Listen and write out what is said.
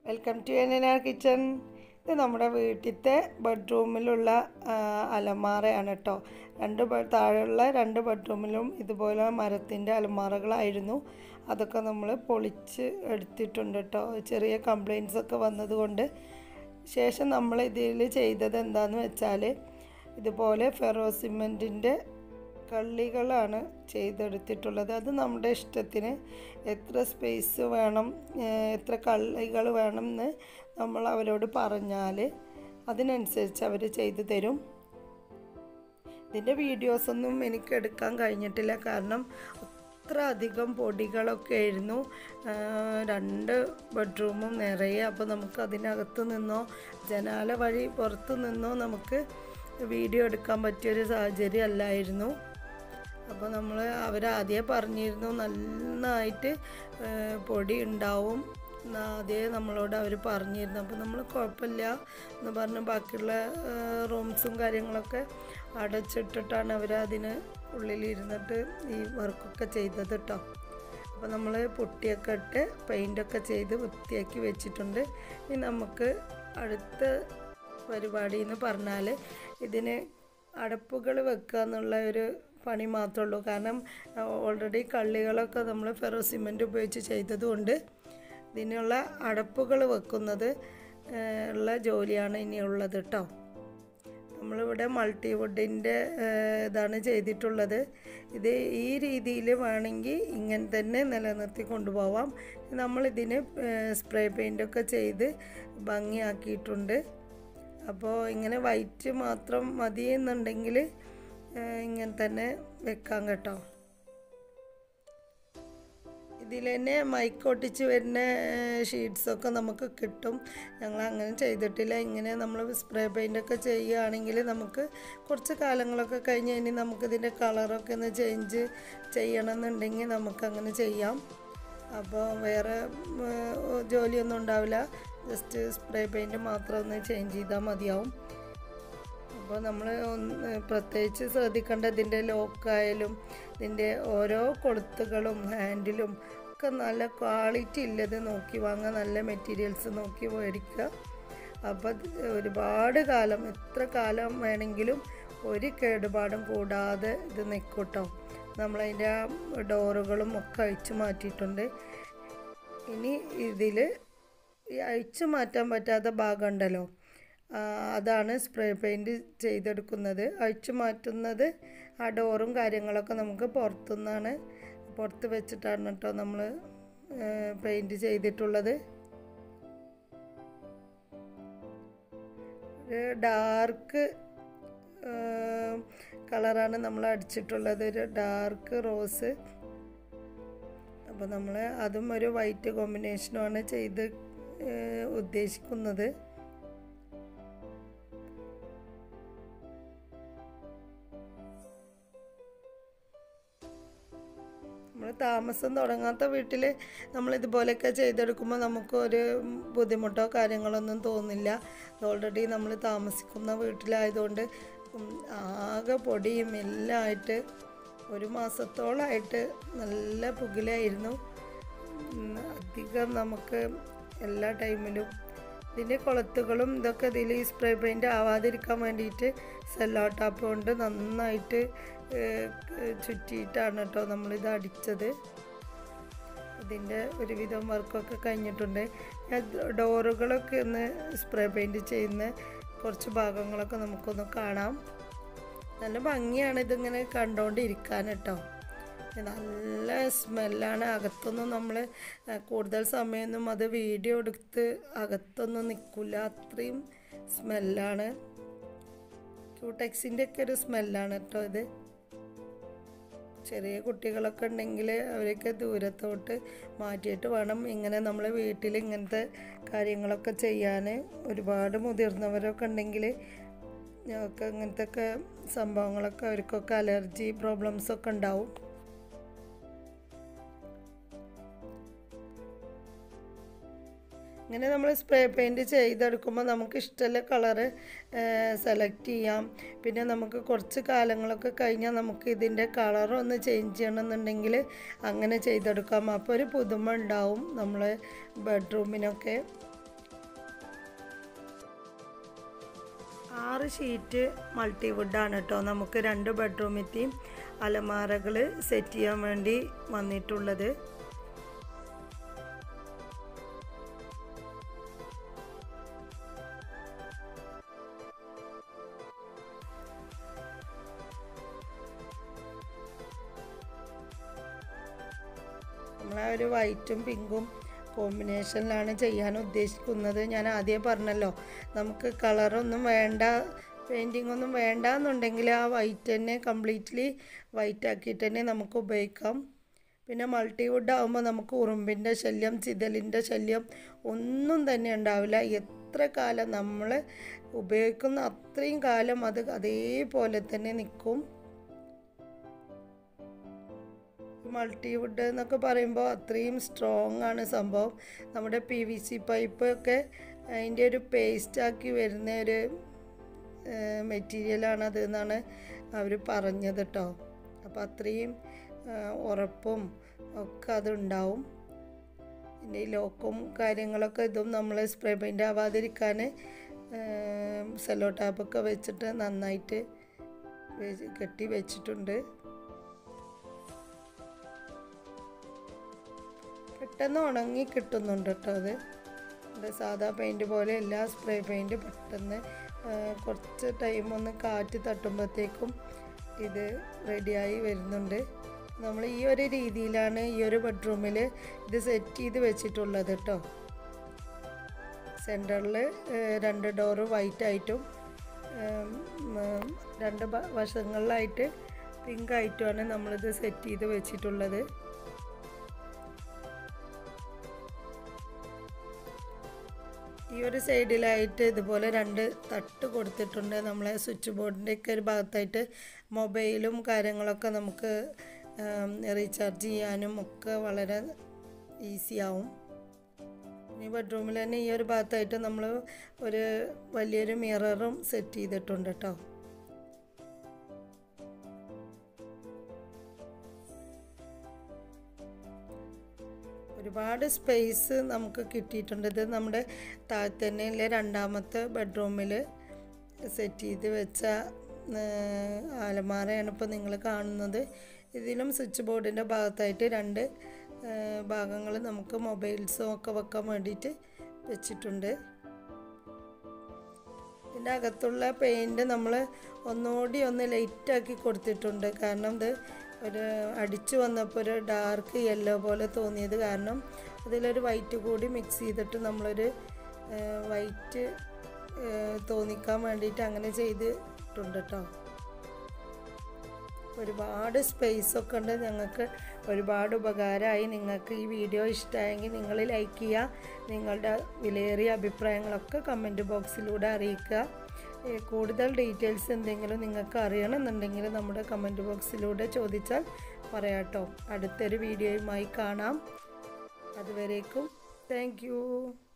welcome to N kitchen ഇത് നമ്മുടെ വീട്ടിലത്തെ ബെഡ്റൂമിലുള്ള ആ, അലമാറയാണ് കേട്ടോ രണ്ട് ബെ- താഴെയുള്ള രണ്ട് ബെഡ്റൂമിലും ഇതുപോലെ മരത്തിൻ്റെ അലമാറകളായിരുന്നു അതൊക്കെ നമ്മൾ പൊളിച്ച് എടുത്തിട്ടുണ്ട് കേട്ടോ ചെറിയ കംപ്ലയിൻസ് ഒക്കെ വന്നതുകൊണ്ട് ശേഷം നമ്മൾ ഇതിൽ ചെയ്തത് എന്താണെന്ന് വെച്ചാൽ ഇതുപോലെ ഫെറോ സിമെൻറ്റിൻ്റെ കള്ളികളാണ് ചെയ്തെടുത്തിട്ടുള്ളത് അത് നമ്മുടെ ഇഷ്ടത്തിന് എത്ര സ്പേസ് വേണം ഏഹ് എത്ര കള്ളികൾ വേണം എന്ന് നമ്മൾ അവരോട് പറഞ്ഞാൽ അതിനനുസരിച്ച് അവർ ചെയ്തു തരും ഇതിൻ്റെ വീഡിയോസൊന്നും എനിക്ക് എടുക്കാൻ കഴിഞ്ഞിട്ടില്ല കാരണം അത്ര അധികം പൊടികളൊക്കെ ആയിരുന്നു ആ, രണ്ട് ബെഡ്റൂമും നിറയെ അപ്പോൾ നമുക്ക് അതിനകത്ത് നിന്നോ ജനാല വഴി പുറത്ത് നിന്നോ നമുക്ക് വീഡിയോ എടുക്കാൻ പറ്റിയൊരു സാഹചര്യം അല്ലായിരുന്നു അപ്പോൾ നമ്മൾ അവരാദ്യമേ പറഞ്ഞിരുന്നു നന്നായിട്ട് ആ, പൊടി ഉണ്ടാവും എന്ന് ആദ്യമേ നമ്മളോട് അവർ പറഞ്ഞിരുന്നു അപ്പോൾ നമ്മൾ കുഴപ്പമില്ല എന്ന് പറഞ്ഞ് ബാക്കിയുള്ള റൂംസും കാര്യങ്ങളൊക്കെ അടച്ചിട്ടിട്ടാണ് അവർ അതിന് ഉള്ളിലിരുന്നിട്ട് ഈ വർക്കൊക്കെ ചെയ്തത് കേട്ടോ അപ്പോൾ നമ്മൾ പൊട്ടിയൊക്കെ ഇട്ട് പെയിൻ്റൊക്കെ ചെയ്ത് വൃത്തിയാക്കി വെച്ചിട്ടുണ്ട് ഇനി നമുക്ക് അടുത്ത പരിപാടി എന്ന് പറഞ്ഞാൽ ഇതിന് അടപ്പുകൾ വെക്കുക എന്നുള്ള ഒരു പണി മാത്രമേ ഉള്ളൂ കാരണം ഓൾറെഡി കള്ളികളൊക്കെ നമ്മൾ ഫെറോ സിമെൻറ്റ് ഉപയോഗിച്ച് ചെയ്തതുകൊണ്ട് ഇതിനുള്ള അടപ്പുകൾ വെക്കുന്നത് ഏഹ്, ഉള്ള ജോലിയാണ് ഇനിയുള്ളത് കേട്ടോ നമ്മളിവിടെ മൾട്ടിവുഡിൻ്റെ ഇതാണ് ചെയ്തിട്ടുള്ളത് ഇത് ഈ രീതിയിൽ വേണമെങ്കിൽ ഇങ്ങനെ തന്നെ നിലനിർത്തി കൊണ്ടുപോവാം നമ്മളിതിന് സ്പ്രേ പെയിൻ്റൊക്കെ ചെയ്ത് ഭംഗിയാക്കിയിട്ടുണ്ട് അപ്പോൾ ഇങ്ങനെ വൈറ്റ് മാത്രം മതി എന്നുണ്ടെങ്കിൽ ഇങ്ങനെ തന്നെ വെക്കാം കേട്ടോ ഇതിൽ തന്നെ മൈക്കൊട്ടിച്ച് വരുന്ന ഷീറ്റ്സൊക്കെ നമുക്ക് കിട്ടും ഞങ്ങൾ അങ്ങനെ ചെയ്തിട്ടില്ല ഇങ്ങനെ നമ്മൾ സ്പ്രേ പെയിൻ്റൊക്കെ ചെയ്യുകയാണെങ്കിൽ നമുക്ക് കുറച്ച് കാലങ്ങളൊക്കെ കഴിഞ്ഞ് ഇനി നമുക്കിതിൻ്റെ കളറൊക്കെ ഒന്ന് ചേഞ്ച് ചെയ്യണമെന്നുണ്ടെങ്കിൽ നമുക്കങ്ങനെ ചെയ്യാം അപ്പോൾ വേറെ ഉം, ജോലിയൊന്നും ഉണ്ടാവില്ല ജസ്റ്റ് സ്പ്രേ പെയിൻറ്റ് മാത്രം ഒന്ന് ചേഞ്ച് ചെയ്താൽ മതിയാവും അപ്പോൾ നമ്മൾ ഒന്ന് പ്രത്യേകിച്ച് ശ്രദ്ധിക്കേണ്ട ഇതിൻ്റെ ലോക്കായാലും ഇതിൻ്റെ ഓരോ കൊളുത്തുകളും ഹാൻഡിലും ഒക്കെ നല്ല ക്വാളിറ്റി ഉള്ളത് നോക്കി വാങ്ങുക നല്ല മെറ്റീരിയൽസ് നോക്കി മേടിക്കുക അപ്പോൾ ഇത് ഒരുപാട് കാലം എത്ര കാലം വേണമെങ്കിലും ഒരു കേടുപാടും കൂടാതെ ഇത് നിൽക്കും കേട്ടോ നമ്മളതിൻ്റെ ആ ഡോറുകളും ഒക്കെ അഴിച്ചു മാറ്റിയിട്ടുണ്ട് ഇനി ഇതിൽ ഈ അഴിച്ചു മാറ്റാൻ പറ്റാത്ത ഭാഗം ഉണ്ടല്ലോ ആ, അതാണ് സ്പ്രേ പെയിൻറ് ചെയ്തെടുക്കുന്നത് അഴിച്ചു മാറ്റുന്നത് ആ ഡോറും കാര്യങ്ങളൊക്കെ നമുക്ക് പുറത്തുനിന്നാണ് പുറത്ത് വെച്ചിട്ടാണ് കേട്ടോ നമ്മൾ പെയിൻറ് ചെയ്തിട്ടുള്ളത് ഒരു ഡാർക്ക് കളറാണ് നമ്മൾ അടിച്ചിട്ടുള്ളത് ഒരു ഡാർക്ക് റോസ് അപ്പോൾ നമ്മൾ അതും ഒരു വൈറ്റ് കോമ്പിനേഷനുമാണ് ചെയ്ത് ഏഹ്, ഉദ്ദേശിക്കുന്നത് നമ്മൾ താമസം തുടങ്ങാത്ത വീട്ടിൽ നമ്മൾ ഇതുപോലെയൊക്കെ ചെയ്തെടുക്കുമ്പോൾ നമുക്കൊരു ബുദ്ധിമുട്ടോ കാര്യങ്ങളൊന്നും തോന്നില്ല ഓൾറെഡി നമ്മൾ താമസിക്കുന്ന വീട്ടിലായതുകൊണ്ട് ഉം, ആകെ പൊടിയും എല്ലാം ആയിട്ട് ഒരു മാസത്തോളമായിട്ട് നല്ല പുകിലായിരുന്നു ഉം, അധികം നമുക്ക് എല്ലാ ടൈമിലും ഇതിൻ്റെ കൊളത്തുകളും ഇതൊക്കെ ഇതിൽ ഈ സ്പ്രേ പെയിൻറ്റ് ആവാതിരിക്കാൻ വേണ്ടിയിട്ട് സെല്ലോ ടാപ്പ് കൊണ്ട് നന്നായിട്ട് ഏഹ്, ചുറ്റിയിട്ടാണ് കേട്ടോ നമ്മളിത് അടിച്ചത് ഇതിൻ്റെ ഒരുവിധം വർക്കൊക്കെ കഴിഞ്ഞിട്ടുണ്ട് ഞാൻ ഡോറുകളൊക്കെ ഒന്ന് സ്പ്രേ പെയിൻറ്റ് ചെയ്യുന്ന കുറച്ച് ഭാഗങ്ങളൊക്കെ നമുക്കൊന്ന് കാണാം നല്ല ഭംഗിയാണ് ഇതിങ്ങനെ കണ്ടുകൊണ്ടിരിക്കാൻ കേട്ടോ നല്ല സ്മെല്ലാണ് അകത്തൊന്നും നമ്മൾ കൂടുതൽ സമയമൊന്നും അത് വീഡിയോ എടുത്ത് അകത്തൊന്നും നിൽക്കില്ല അത്രയും സ്മെല്ലാണ് ക്യൂടെക്സിൻ്റെ ഒക്കെ ഒരു സ്മെല്ലാണ് കേട്ടോ ഇത് ചെറിയ കുട്ടികളൊക്കെ ഉണ്ടെങ്കിൽ അവരൊക്കെ ദൂരത്തോട്ട് മാറ്റിയിട്ട് വേണം ഇങ്ങനെ നമ്മൾ വീട്ടിൽ ഇങ്ങനത്തെ കാര്യങ്ങളൊക്കെ ചെയ്യാൻ ഒരുപാട് മുതിർന്നവരൊക്കെ ഉണ്ടെങ്കിൽ ഞങ്ങൾക്ക് ഇങ്ങനത്തെ ഒക്കെ സംഭവങ്ങളൊക്കെ അവർക്കൊക്കെ അലർജി പ്രോബ്ലംസ് ഒക്കെ ഉണ്ടാവും ഇങ്ങനെ നമ്മൾ സ്പ്രേ പെയിൻറ് ചെയ്തെടുക്കുമ്പോൾ നമുക്ക് ഇഷ്ടമുള്ള കളറ് സെലക്ട് ചെയ്യാം പിന്നെ നമുക്ക് കുറച്ച് കാലങ്ങളൊക്കെ കഴിഞ്ഞാൽ നമുക്ക് ഇതിൻ്റെ കളറൊന്ന് ചേഞ്ച് ചെയ്യണമെന്നുണ്ടെങ്കിൽ അങ്ങനെ ചെയ്തെടുക്കാം അപ്പോൾ ഒരു പുതുമ ഉണ്ടാവും നമ്മൾ ബെഡ്റൂമിനൊക്കെ ആറ് ഷീറ്റ് മൾട്ടിവുഡാണ് കേട്ടോ നമുക്ക് രണ്ട് ബെഡ്റൂമിലെയും അലമാരകൾ സെറ്റ് ചെയ്യാൻ വേണ്ടി വന്നിട്ടുള്ളത് നമ്മൾ ആ ഒരു വൈറ്റും പിങ്കും കോമ്പിനേഷനിലാണ് ചെയ്യാൻ ഉദ്ദേശിക്കുന്നത് ഞാൻ ആദ്യം പറഞ്ഞല്ലോ നമുക്ക് കളറൊന്നും വേണ്ട പെയിൻറ്റിംഗ് ഒന്നും വേണ്ട എന്നുണ്ടെങ്കിൽ ആ വൈറ്റ് തന്നെ കംപ്ലീറ്റ്ലി വൈറ്റ് ആക്കിയിട്ട് തന്നെ നമുക്ക് ഉപയോഗിക്കാം പിന്നെ മൾട്ടിവുഡ് ആകുമ്പോൾ നമുക്ക് ഉറുമ്പിൻ്റെ ശല്യം ചിതലിൻ്റെ ശല്യം ഒന്നും തന്നെ ഉണ്ടാവില്ല എത്ര കാലം നമ്മൾ ഉപയോഗിക്കുന്ന അത്രയും കാലം അത് അതേപോലെ തന്നെ നിൽക്കും മൾട്ടിവുഡ് എന്നൊക്കെ പറയുമ്പോൾ അത്രയും സ്ട്രോങ് ആണ് സംഭവം നമ്മുടെ പി വി സി പൈപ്പ് ഒക്കെ അതിൻ്റെ ഒരു പേസ്റ്റാക്കി വരുന്ന ഒരു മെറ്റീരിയലാണ് അത് എന്നാണ് അവർ പറഞ്ഞത് കേട്ടോ അപ്പോൾ അത്രയും ഉറപ്പും ഒക്കെ അതുണ്ടാവും ഇതിൻ്റെ ഈ ലോക്കും കാര്യങ്ങളൊക്കെ ഇതും നമ്മൾ സ്പ്രേ പെയിൻ്റ് ആവാതിരിക്കാൻ സെല്ലോ ടാപ്പൊക്കെ വെച്ചിട്ട് നന്നായിട്ട് കെട്ടി വെച്ചിട്ടുണ്ട് പെട്ടെന്ന് ഉണങ്ങി കിട്ടുന്നുണ്ട് കേട്ടോ അത് നമ്മുടെ സാധാ പെയിൻറ് പോലെ എല്ലാ സ്പ്രേ പെയിൻറ് പെട്ടെന്ന് കുറച്ച് ടൈം ഒന്ന് കാറ്റ് തട്ടുമ്പോഴത്തേക്കും ഇത് റെഡിയായി വരുന്നുണ്ട് നമ്മൾ ഈ ഒരു രീതിയിലാണ് ഈ ഒരു ബെഡ്റൂമിൽ ഇത് സെറ്റ് ചെയ്ത് വെച്ചിട്ടുള്ളത് കേട്ടോ സെൻറ്ററിൽ രണ്ട് ഡോറ് വൈറ്റ് ആയിട്ടും രണ്ട് വശങ്ങളിലായിട്ട് പിങ്ക് ആയിട്ടുമാണ് നമ്മളിത് സെറ്റ് ചെയ്ത് വെച്ചിട്ടുള്ളത് ഈ ഒരു സൈഡിലായിട്ട് ഇതുപോലെ രണ്ട് തട്ട് കൊടുത്തിട്ടുണ്ട് നമ്മളെ സ്വിച്ച് ബോർഡിൻ്റെയൊക്കെ ഒരു ഭാഗത്തായിട്ട് മൊബൈലും കാര്യങ്ങളൊക്കെ നമുക്ക് റീചാർജ് ചെയ്യാനും ഒക്കെ വളരെ ഈസി ആവും ഈ ബെഡ്റൂമിൽ തന്നെ ഈ ഒരു ഭാഗത്തായിട്ട് നമ്മൾ ഒരു വലിയൊരു മിററും സെറ്റ് ചെയ്തിട്ടുണ്ട് കേട്ടോ ഒരുപാട് സ്പേസ് നമുക്ക് കിട്ടിയിട്ടുണ്ട് ഇത് നമ്മുടെ താഴത്തന്നെയിലെ രണ്ടാമത്തെ ബെഡ്റൂമിൽ സെറ്റ് ചെയ്ത് വെച്ച അലമാരയാണ് ഇപ്പോൾ നിങ്ങൾ കാണുന്നത് ഇതിലും സ്വിച്ച് ബോർഡിൻ്റെ ഭാഗത്തായിട്ട് രണ്ട് ഭാഗങ്ങൾ നമുക്ക് മൊബൈൽസും ഒക്കെ വെക്കാൻ വേണ്ടിയിട്ട് വെച്ചിട്ടുണ്ട് ഇതിൻ്റെ അകത്തുള്ള പെയിൻറ് നമ്മൾ ഒന്നുകൂടി ഒന്ന് ലൈറ്റാക്കി കൊടുത്തിട്ടുണ്ട് കാരണം ഇത് ഒരു അടിച്ചു വന്നപ്പോൾ ഒരു ഡാർക്ക് യെല്ലോ പോലെ തോന്നിയത് കാരണം അതിലൊരു വൈറ്റ് കൂടി മിക്സ് ചെയ്തിട്ട് നമ്മളൊരു വൈറ്റ് തോന്നിക്കാൻ വേണ്ടിയിട്ട് അങ്ങനെ ചെയ്തിട്ടുണ്ട് കേട്ടോ ഒരുപാട് സ്പേസ് ഒക്കെ ഉണ്ട് ഞങ്ങൾക്ക് ഒരുപാട് ഉപകാരമായി നിങ്ങൾക്ക് ഈ വീഡിയോ ഇഷ്ടമായെങ്കിൽ നിങ്ങൾ ലൈക്ക് ചെയ്യുക നിങ്ങളുടെ വിലയേറിയ അഭിപ്രായങ്ങളൊക്കെ കമൻറ്റ് ബോക്സിലൂടെ അറിയിക്കുക കൂടുതൽ ഡീറ്റെയിൽസ് എന്തെങ്കിലും നിങ്ങൾക്ക് അറിയണമെന്നുണ്ടെങ്കിൽ നമ്മുടെ കമൻറ്റ് ബോക്സിലൂടെ ചോദിച്ചാൽ പറയാട്ടോ അടുത്തൊരു വീഡിയോയുമായി കാണാം അതുവരേക്കും താങ്ക്